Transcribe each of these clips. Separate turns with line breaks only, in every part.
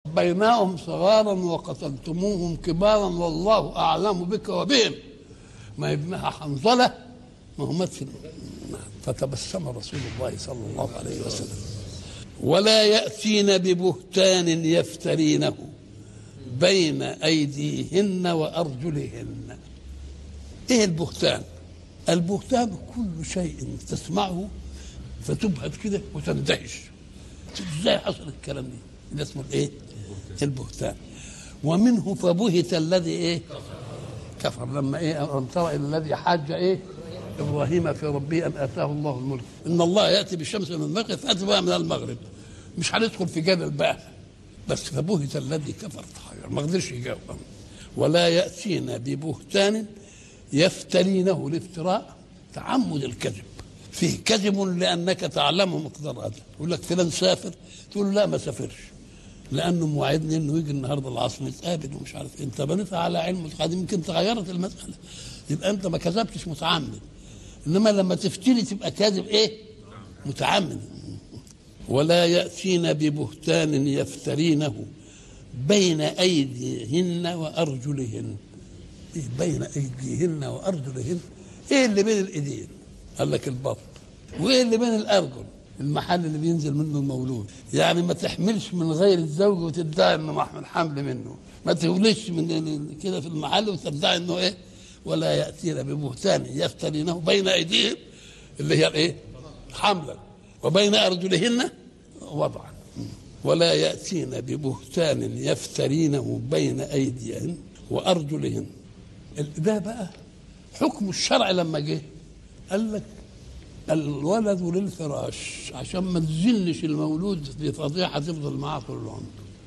بينهم صغارا وقتلتموهم كبارا والله اعلم بك وبهم ما ابنها حنظله ما هو مات في فتبسم رسول الله صلى الله عليه وسلم ولا ياتين ببهتان يفترينه بين ايديهن وارجلهن ايه البهتان البهتان كل شيء تسمعه فتبهت كده وتندهش ازاي حصل الكلام ده ده اسمه الايه البهتان ومنه فبهت الذي ايه كفر لما ايه ألم ترى الى الذي حاج ايه ابراهيم في ربه ان اتاه الله الملك ان الله ياتي بالشمس من المغرب فاتي بها من المغرب مش هندخل في جدل بقى بس فبهت الذي كفر تحير ما قدرش يجاوب ولا ياتين ببهتان يفترينه الافتراء تعمد الكذب فيه كذب لانك تعلم مقدار هذا يقول لك فلان سافر تقول لا ما سافرش لانه موعدني انه يجي النهارده العصر نتقابل ومش عارف إيه. انت بنيتها على علم متقدم يمكن تغيرت المساله يبقى انت ما كذبتش متعمد انما لما تفتري تبقى كاذب ايه متعمد ولا ياتين ببهتان يفترينه بين ايديهن وارجلهن إيه بين ايديهن وارجلهن ايه اللي بين الايدين قال لك البطن وايه اللي بين الارجل المحل اللي بينزل منه المولود يعني ما تحملش من غير الزوج وتدعي انه محمل حمل منه ما تولدش من كده في المحل وتدعي انه ايه ولا ياتين ببهتان يفترينه بين ايديهم اللي هي الايه حملا وبين ارجلهن وضعا ولا ياتين ببهتان يفترينه بين ايديهن وارجلهن ده بقى حكم الشرع لما جه قال لك الولد للفراش عشان ما تزلش المولود بفضيحه تفضل معاه طول العمر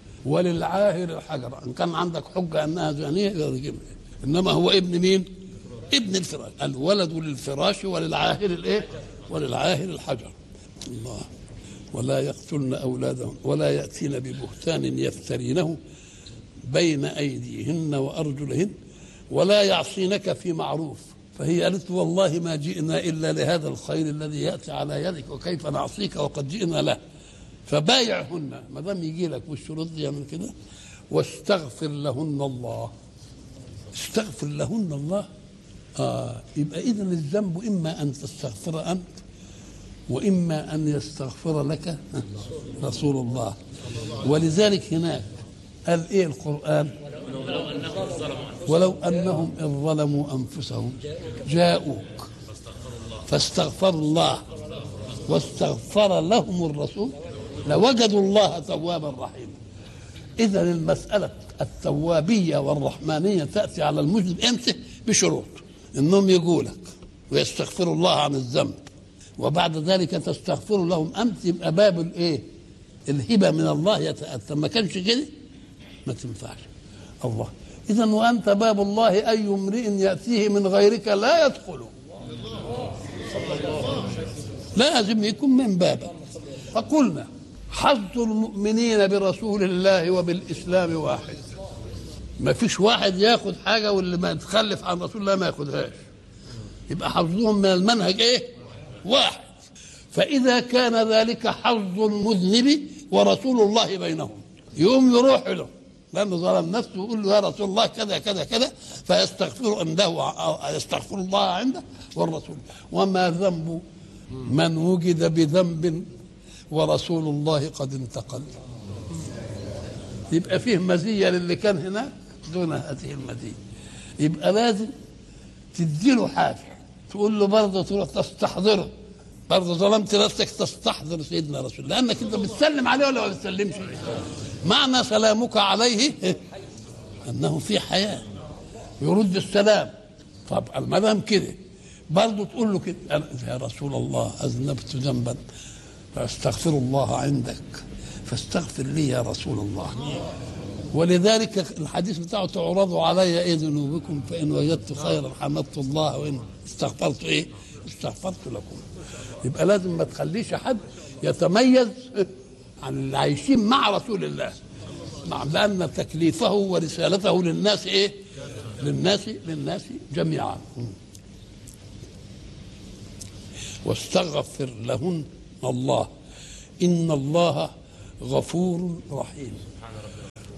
وللعاهر الحجر ان كان عندك حجه انها زانيه يرجمها انما هو ابن مين؟ ابن الفراش الولد للفراش وللعاهر الايه؟ وللعاهر الحجر الله ولا يقتلن اولادهم ولا ياتين ببهتان يفترينه بين ايديهن وارجلهن ولا يعصينك في معروف فهي قالت والله ما جئنا الا لهذا الخير الذي ياتي على يدك وكيف نعصيك وقد جئنا له فبايعهن ما دام يجي لك والشروط دي من كده واستغفر لهن الله استغفر لهن الله آه يبقى اذا الذنب اما ان تستغفر انت واما ان يستغفر لك رسول الله ولذلك هناك قال ايه القران ولو انهم اذ ظلموا انفسهم جاءوك فاستغفروا الله واستغفر لهم الرسول لوجدوا الله توابا رحيما اذا المساله التوابيه والرحمانيه تاتي على المذنب امتى بشروط انهم يقولك ويستغفروا الله عن الذنب وبعد ذلك تستغفر لهم امتى يبقى باب الايه الهبه من الله يتاتى ما كانش كده ما تنفعش الله اذا وانت باب الله اي امرئ ياتيه من غيرك لا يدخله لازم يكون من بابك فقلنا حظ المؤمنين برسول الله وبالاسلام واحد ما فيش واحد ياخد حاجه واللي ما يتخلف عن رسول الله ما ياخدهاش يبقى حظهم من المنهج ايه واحد فاذا كان ذلك حظ المذنب ورسول الله بينهم يوم يروح له لانه ظلم نفسه ويقول له يا رسول الله كذا كذا كذا فيستغفر عنده يستغفر الله عنده والرسول وما ذنب من وجد بذنب ورسول الله قد انتقل يبقى فيه مزيه للي كان هناك دون هذه المزيه يبقى لازم تديله حاجه تقول له برضه تروح تستحضره برضه ظلمت نفسك تستحضر سيدنا رسول الله لانك انت بتسلم عليه ولا ما بتسلمش معنى سلامك عليه انه في حياه يرد السلام طب ما دام كده برضه تقول له كده يا رسول الله اذنبت ذنبا فاستغفر الله عندك فاستغفر لي يا رسول الله ولذلك الحديث بتاعه تعرضوا علي ايه ذنوبكم فان وجدت خيرا حمدت الله وان استغفرت ايه استغفرت لكم يبقى لازم ما تخليش حد يتميز عن اللي عايشين مع رسول الله نعم لان تكليفه ورسالته للناس ايه للناس للناس جميعا واستغفر لهن الله ان الله غفور رحيم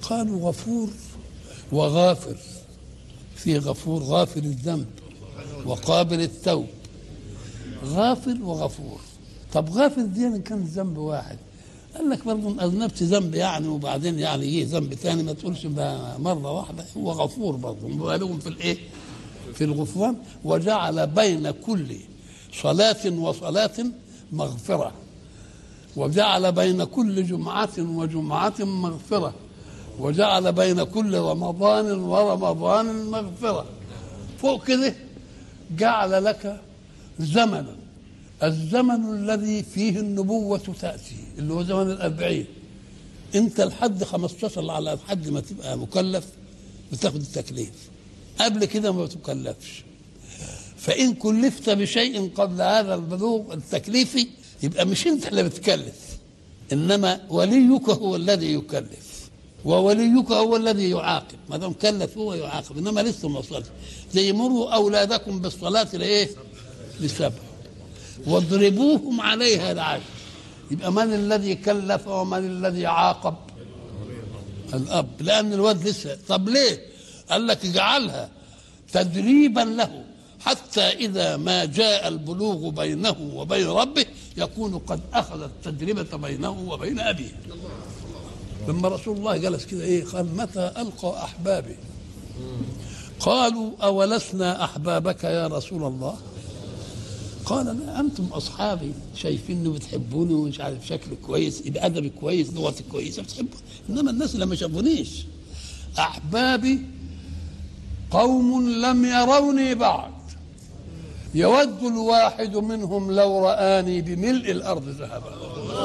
قالوا غفور وغافر في غفور غافر الذنب وقابل التوب غافر وغفور طب غافر دي إن كان ذنب واحد قال لك برضه اذنبت ذنب يعني وبعدين يعني ايه ذنب تاني ما تقولش بقى مره واحده هو غفور برضه مبالغ في الايه؟ في الغفران وجعل بين كل صلاة وصلاة مغفرة وجعل بين كل جمعة وجمعة مغفرة وجعل بين كل رمضان ورمضان مغفرة فوق كده جعل لك زمنا الزمن الذي فيه النبوة تأتي اللي هو زمن الأربعين أنت لحد 15 على لحد ما تبقى مكلف بتاخد التكليف قبل كده ما تكلفش فإن كلفت بشيء قبل هذا البلوغ التكليفي يبقى مش أنت اللي بتكلف إنما وليك هو الذي يكلف ووليك هو الذي يعاقب ما دام كلف هو يعاقب انما لسه ما وصلش زي مروا اولادكم بالصلاه لايه؟ لسبع واضربوهم عليها العشر يبقى من الذي كلف ومن الذي عاقب؟ الاب لان الواد لسه طب ليه؟ قال لك اجعلها تدريبا له حتى اذا ما جاء البلوغ بينه وبين ربه يكون قد اخذ التجربه بينه وبين ابيه لما رسول الله جلس كده ايه قال متى القى احبابي قالوا اولسنا احبابك يا رسول الله قال لا انتم اصحابي شايفيني بتحبوني ومش عارف شكلي كويس يبقى ادبي كويس لغتي كويسه بتحبوا انما الناس اللي ما شافونيش احبابي قوم لم يروني بعد يود الواحد منهم لو رآني بملء الأرض ذهبا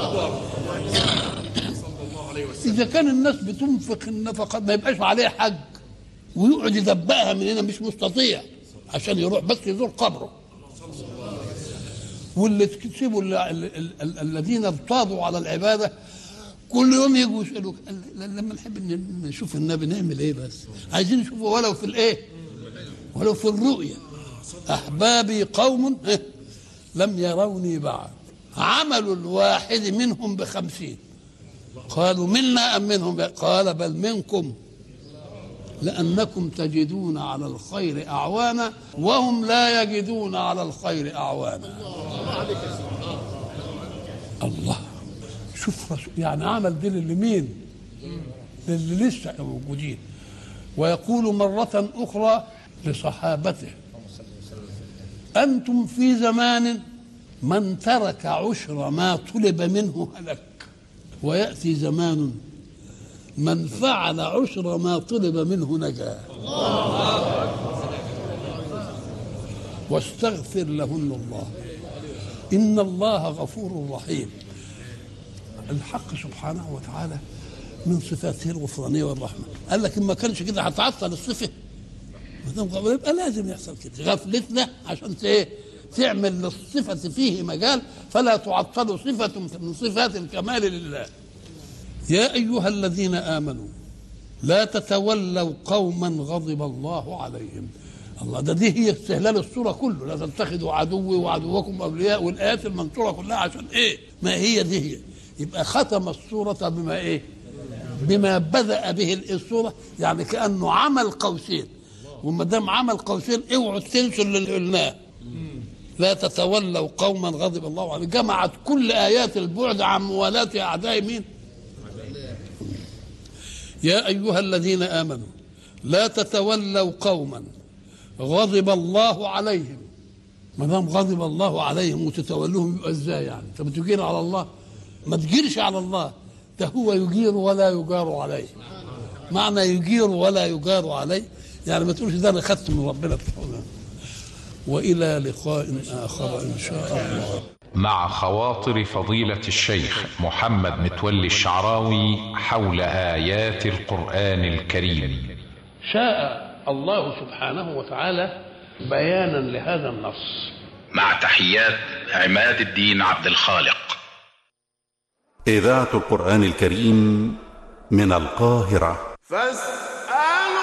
إذا كان الناس بتنفق النفقات ما يبقاش عليه حج ويقعد يدبقها من هنا مش مستطيع عشان يروح بس يزور قبره واللي تكسبوا ال- ال- ال- ال- الذين ارتاضوا على العباده كل يوم يجوا يسالوك قال- لما نحب ن- نشوف النبي نعمل ايه بس عايزين نشوفه ولو في الايه ولو في الرؤيا احبابي قوم إيه؟ لم يروني بعد عمل الواحد منهم بخمسين قالوا منا أم منهم قال بل منكم لأنكم تجدون على الخير أعوانا وهم لا يجدون على الخير أعوانا الله شوف رسول يعني عمل دي لمين للي لسه موجودين ويقول مرة أخرى لصحابته أنتم في زمان من ترك عشر ما طلب منه هلك ويأتي زمان من فعل عشر ما طلب منه نجا واستغفر لهن الله إن الله غفور رحيم الحق سبحانه وتعالى من صفاته الغفرانية والرحمة قال لك إن ما كانش كده هتعطل الصفة ما دام غفور يبقى لازم يحصل كده غفلتنا عشان ت- ايه تعمل للصفة فيه مجال فلا تعطل صفة من صفات الكمال لله يا أيها الذين آمنوا لا تتولوا قوما غضب الله عليهم الله ده دي هي استهلال الصورة كله لا تتخذوا عدوي وعدوكم أولياء والآيات المنصورة كلها عشان إيه ما هي دي هي يبقى ختم الصورة بما إيه بما بدأ به الصورة يعني كأنه عمل قوسين وما دام عمل قوسين اوعوا تنسوا اللي قلناه لا تتولوا قوما غضب الله عليهم جمعت كل آيات البعد عن موالاة أعداء مين يا أيها الذين آمنوا لا تتولوا قوما غضب الله عليهم ما دام غضب الله عليهم وتتولوهم يبقى ازاي يعني؟ انت بتجير على الله؟ ما تجيرش على الله ده هو يجير ولا يجار عليه معنى يجير ولا يجار عليه يعني ما تقولش ده انا خدت من ربنا والى لقاء اخر ان شاء الله
مع خواطر فضيلة الشيخ محمد متولي الشعراوي حول آيات القرآن الكريم
شاء الله سبحانه وتعالى بيانا لهذا النص
مع تحيات عماد الدين عبد الخالق
إذاعة القرآن الكريم من القاهرة
فاس